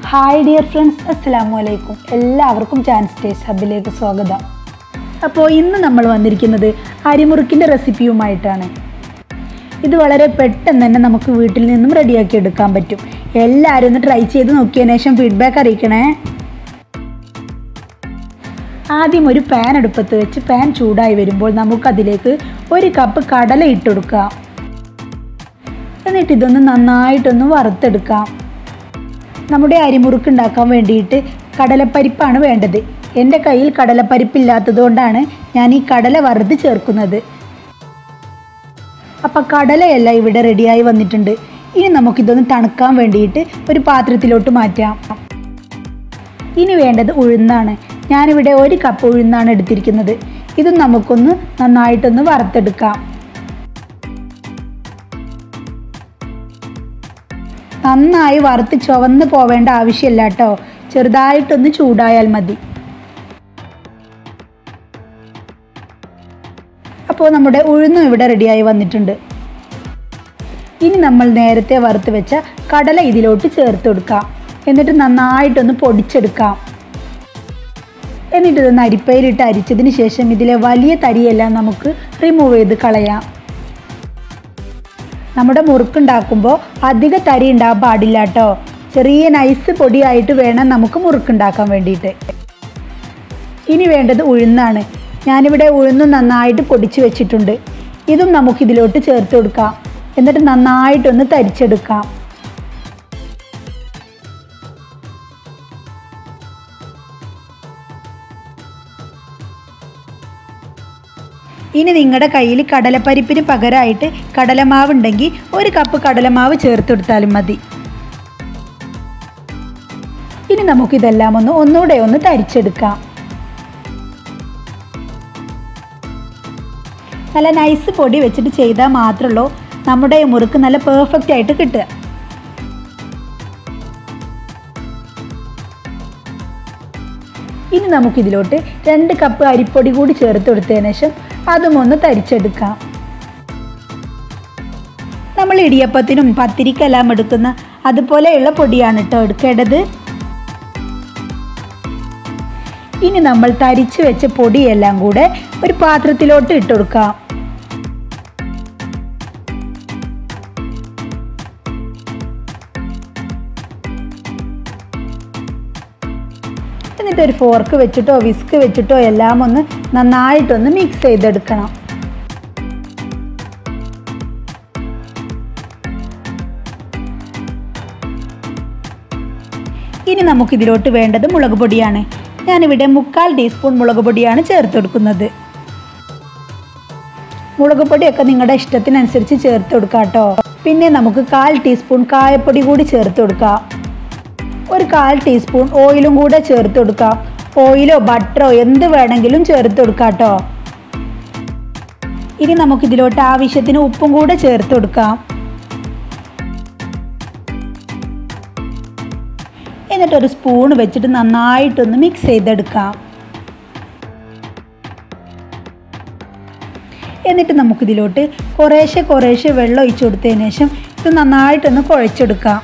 hi dear friends അസ്സലാമു അലൈക്കും എല്ലാവർക്കും ചാൻസ് ടേസ്റ്റ് ഹബിലേക്ക് സ്വാഗതം അപ്പോൾ ഇന്ന് നമ്മൾ വന്നിരിക്കുന്നത് അരിമുറുക്കിൻ്റെ റെസിപ്പിയുമായിട്ടാണ് ഇത് വളരെ പെട്ടെന്ന് തന്നെ നമുക്ക് വീട്ടിൽ നിന്നും റെഡിയാക്കി എടുക്കാൻ പറ്റും എല്ലാവരും ഒന്ന് ട്രൈ ചെയ്ത് നോക്കിയതിന് ശേഷം ഫീഡ്ബാക്ക് അറിയിക്കണേ ആദ്യം ഒരു പാൻ അടുപ്പത്ത് വെച്ച് പാൻ ചൂടായി വരുമ്പോൾ നമുക്കതിലേക്ക് ഒരു കപ്പ് കടല ഇട്ടുകൊടുക്കാം എന്നിട്ട് ഇതൊന്ന് നന്നായിട്ടൊന്ന് വറുത്തെടുക്കാം നമ്മുടെ അരിമുറുക്ക് ഉണ്ടാക്കാൻ വേണ്ടിയിട്ട് കടലപ്പരിപ്പാണ് വേണ്ടത് എൻ്റെ കയ്യിൽ കടലപ്പരിപ്പില്ലാത്തത് കൊണ്ടാണ് ഞാൻ ഈ കടല വറുത്ത് ചേർക്കുന്നത് അപ്പം കടലയെല്ലാം ഇവിടെ റെഡിയായി വന്നിട്ടുണ്ട് ഇനി നമുക്കിതൊന്ന് തണുക്കാൻ വേണ്ടിയിട്ട് ഒരു പാത്രത്തിലോട്ട് മാറ്റാം ഇനി വേണ്ടത് ഉഴുന്നാണ് ഞാനിവിടെ ഒരു കപ്പ് ഉഴുന്നാണ് എടുത്തിരിക്കുന്നത് ഇത് നമുക്കൊന്ന് നന്നായിട്ടൊന്ന് വറുത്തെടുക്കാം നന്നായി വറുത്ത് ചുവന്ന് പോവേണ്ട ആവശ്യമില്ല കേട്ടോ ചെറുതായിട്ടൊന്ന് ചൂടായാൽ മതി അപ്പോൾ നമ്മുടെ ഉഴുന്നും ഇവിടെ റെഡിയായി വന്നിട്ടുണ്ട് ഇനി നമ്മൾ നേരത്തെ വറുത്ത് വെച്ച കടല ഇതിലോട്ട് ചേർത്ത് കൊടുക്കാം എന്നിട്ട് നന്നായിട്ടൊന്ന് പൊടിച്ചെടുക്കാം എന്നിട്ട് ഇതൊന്ന് അരിപ്പയിലിട്ട് അരിച്ചതിന് ശേഷം ഇതിലെ വലിയ തരിയെല്ലാം നമുക്ക് റിമൂവ് ചെയ്ത് കളയാം നമ്മുടെ മുറുക്കുണ്ടാക്കുമ്പോൾ അധിക തരി ഉണ്ടാകാൻ പാടില്ല കേട്ടോ ചെറിയ നൈസ് പൊടിയായിട്ട് വേണം നമുക്ക് മുറുക്കുണ്ടാക്കാൻ വേണ്ടിയിട്ട് ഇനി വേണ്ടത് ഉഴുന്നാണ് ഞാനിവിടെ ഉഴുന്നും നന്നായിട്ട് പൊടിച്ച് വെച്ചിട്ടുണ്ട് ഇതും നമുക്കിതിലോട്ട് ചേർത്ത് കൊടുക്കാം എന്നിട്ട് നന്നായിട്ടൊന്ന് തരിച്ചെടുക്കാം ഇനി നിങ്ങളുടെ കയ്യിൽ കടലപ്പരിപ്പിന് പകരമായിട്ട് കടലമാവ് ഉണ്ടെങ്കിൽ ഒരു കപ്പ് കടലമാവ് ചേർത്തെടുത്താലും മതി ഇനി നമുക്കിതെല്ലാം ഒന്ന് ഒന്നുകൂടെ ഒന്ന് തരിച്ചെടുക്കാം നല്ല നൈസ് പൊടി വെച്ചിട്ട് ചെയ്താൽ മാത്രമുള്ളൂ നമ്മുടെ ഈ മുറുക്ക് നല്ല പെർഫെക്റ്റ് ആയിട്ട് കിട്ടുക ഇനി നമുക്കിതിലോട്ട് രണ്ട് കപ്പ് അരിപ്പൊടി കൂടി ചേർത്ത് കൊടുത്തതിന് ശേഷം അതും ഒന്ന് തരിച്ചെടുക്കാം നമ്മൾ ഇടിയപ്പത്തിനും പത്തിരിക്കെല്ലാം എടുക്കുന്ന അതുപോലെയുള്ള പൊടിയാണ് കേട്ടോ എടുക്കേണ്ടത് ഇനി നമ്മൾ തരിച്ച് വെച്ച പൊടിയെല്ലാം കൂടെ ഒരു പാത്രത്തിലോട്ട് ഇട്ട് കൊടുക്കാം എന്നിട്ട് ഒരു ഫോർക്ക് വെച്ചിട്ടോ വിസ്ക് വെച്ചിട്ടോ എല്ലാം ഒന്ന് നന്നായിട്ടൊന്ന് മിക്സ് ചെയ്തെടുക്കണം ഇനി നമുക്കിതിലോട്ട് വേണ്ടത് മുളക് പൊടിയാണ് ഞാനിവിടെ മുക്കാൽ ടീസ്പൂൺ മുളക് പൊടിയാണ് ചേർത്ത് കൊടുക്കുന്നത് മുളക് പൊടിയൊക്കെ നിങ്ങളുടെ ഇഷ്ടത്തിനനുസരിച്ച് ചേർത്ത് കൊടുക്കാം കേട്ടോ പിന്നെ നമുക്ക് കാൽ ടീസ്പൂൺ കായപ്പൊടി കൂടി ചേർത്ത് കൊടുക്കാം ഒരു കാൽ ടീസ്പൂൺ ഓയിലും കൂടെ ചേർത്ത് കൊടുക്കാം ഓയിലോ ബട്ടറോ എന്ത് വേണമെങ്കിലും ചേർത്ത് കൊടുക്കാം കേട്ടോ ഇനി നമുക്കിതിലോട്ട് ആവശ്യത്തിന് ഉപ്പും കൂടെ ചേർത്ത് കൊടുക്കാം എന്നിട്ട് ഒരു സ്പൂൺ വെച്ചിട്ട് നന്നായിട്ടൊന്ന് മിക്സ് ചെയ്തെടുക്കാം എന്നിട്ട് നമുക്കിതിലോട്ട് കുറേശ്ശെ കുറേശ്ശെ വെള്ളം ഒഴിച്ചു കൊടുത്തതിന് ശേഷം ഇത് നന്നായിട്ടൊന്ന് കുഴച്ചെടുക്കാം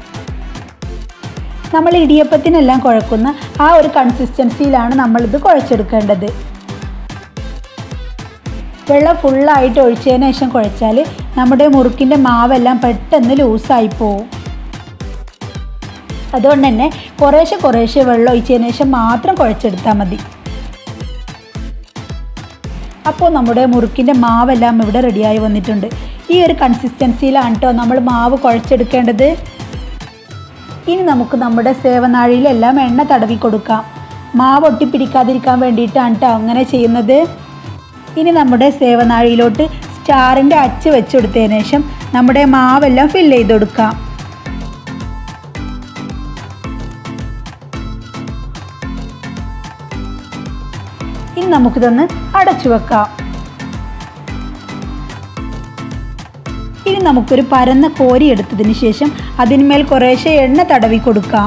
നമ്മൾ ഇടിയപ്പത്തിനെല്ലാം കുഴക്കുന്ന ആ ഒരു കൺസിസ്റ്റൻസിയിലാണ് നമ്മളിത് കുഴച്ചെടുക്കേണ്ടത് വെള്ളം ഫുള്ളായിട്ട് ഒഴിച്ചതിന് ശേഷം കുഴച്ചാൽ നമ്മുടെ മുറുക്കിൻ്റെ മാവെല്ലാം പെട്ടെന്ന് ലൂസായി പോവും അതുകൊണ്ട് തന്നെ കുറേശ്ശെ കുറേശ്ശെ വെള്ളം ഒഴിച്ചതിന് ശേഷം മാത്രം കുഴച്ചെടുത്താൽ മതി അപ്പോൾ നമ്മുടെ മുറുക്കിൻ്റെ മാവെല്ലാം ഇവിടെ റെഡിയായി വന്നിട്ടുണ്ട് ഈ ഒരു കൺസിസ്റ്റൻസിയിലാണ് കേട്ടോ നമ്മൾ മാവ് കുഴച്ചെടുക്കേണ്ടത് ഇനി നമുക്ക് നമ്മുടെ സേവനാഴിയിലെല്ലാം എണ്ണ തടവി കൊടുക്കാം മാവ് ഒട്ടിപ്പിടിക്കാതിരിക്കാൻ വേണ്ടിയിട്ടാണ് കേട്ടോ അങ്ങനെ ചെയ്യുന്നത് ഇനി നമ്മുടെ സേവനാഴിയിലോട്ട് സ്റ്റാറിൻ്റെ അച്ച് വെച്ച് കൊടുത്തതിന് ശേഷം നമ്മുടെ മാവെല്ലാം ഫില്ല് ചെയ്ത് കൊടുക്കാം ഇനി നമുക്കിതൊന്ന് അടച്ചു വെക്കാം ഇനി നമുക്കൊരു പരന്ന കോരി എടുത്തതിന് ശേഷം അതിന്മേൽ കുറേശ്ശെ എണ്ണ തടവി കൊടുക്കാം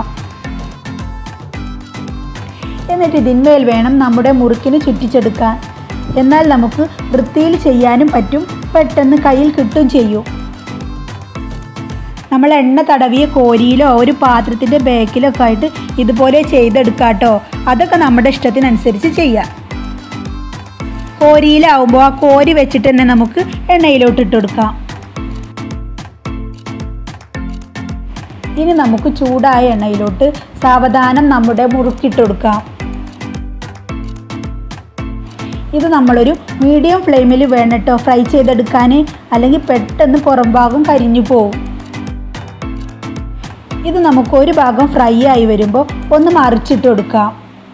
എന്നിട്ട് ഇതിന്മേൽ വേണം നമ്മുടെ മുറുക്കിന് ചുറ്റിച്ചെടുക്കാൻ എന്നാൽ നമുക്ക് വൃത്തിയിൽ ചെയ്യാനും പറ്റും പെട്ടെന്ന് കയ്യിൽ കിട്ടും ചെയ്യും നമ്മൾ എണ്ണ തടവിയ കോരിയിലോ ഒരു പാത്രത്തിൻ്റെ ബേക്കിലോ ഒക്കെ ആയിട്ട് ഇതുപോലെ ചെയ്തെടുക്കാം കേട്ടോ അതൊക്കെ നമ്മുടെ ഇഷ്ടത്തിനനുസരിച്ച് ചെയ്യാം കോരിയിലാവുമ്പോൾ ആ കോരി വെച്ചിട്ട് തന്നെ നമുക്ക് എണ്ണയിലോട്ട് ഇട്ട് കൊടുക്കാം ഇനി നമുക്ക് ചൂടായ എണ്ണയിലോട്ട് സാവധാനം നമ്മുടെ മുറുക്കിട്ട് കൊടുക്കാം ഇത് നമ്മളൊരു മീഡിയം ഫ്ലെയിമിൽ വേണം കേട്ടോ ഫ്രൈ ചെയ്തെടുക്കാൻ അല്ലെങ്കിൽ പെട്ടെന്ന് പുറം ഭാഗം കരിഞ്ഞു പോവും ഇത് നമുക്ക് ഒരു ഭാഗം ഫ്രൈ ആയി വരുമ്പോൾ ഒന്ന് മറിച്ചിട്ട് കൊടുക്കാം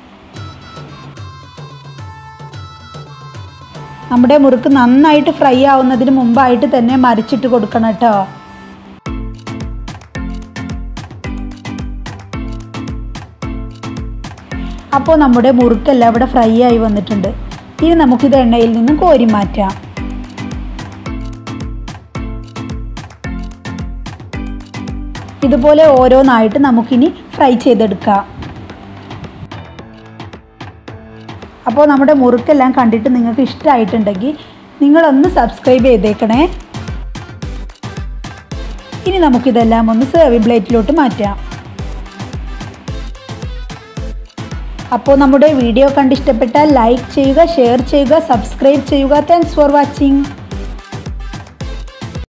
നമ്മുടെ മുറുക്ക് നന്നായിട്ട് ഫ്രൈ ആവുന്നതിന് മുമ്പായിട്ട് തന്നെ മറിച്ചിട്ട് കൊടുക്കണം കേട്ടോ അപ്പോൾ നമ്മുടെ മുറുക്കെല്ലാം ഇവിടെ ഫ്രൈ ആയി വന്നിട്ടുണ്ട് ഇനി നമുക്കിത് എണ്ണയിൽ നിന്നും കോരി മാറ്റാം ഇതുപോലെ ഓരോന്നായിട്ട് നമുക്കിനി ഫ്രൈ ചെയ്തെടുക്കാം അപ്പോൾ നമ്മുടെ മുറുക്കെല്ലാം കണ്ടിട്ട് നിങ്ങൾക്ക് ഇഷ്ടമായിട്ടുണ്ടെങ്കിൽ നിങ്ങളൊന്ന് സബ്സ്ക്രൈബ് ചെയ്തേക്കണേ ഇനി നമുക്കിതെല്ലാം ഒന്ന് സെർവിംഗ് പ്ലേറ്റിലോട്ട് മാറ്റാം അപ്പോൾ നമ്മുടെ വീഡിയോ കണ്ടിഷ്ടപ്പെട്ടാൽ ലൈക്ക് ചെയ്യുക ഷെയർ ചെയ്യുക സബ്സ്ക്രൈബ് ചെയ്യുക താങ്ക്സ് ഫോർ വാച്ചിങ്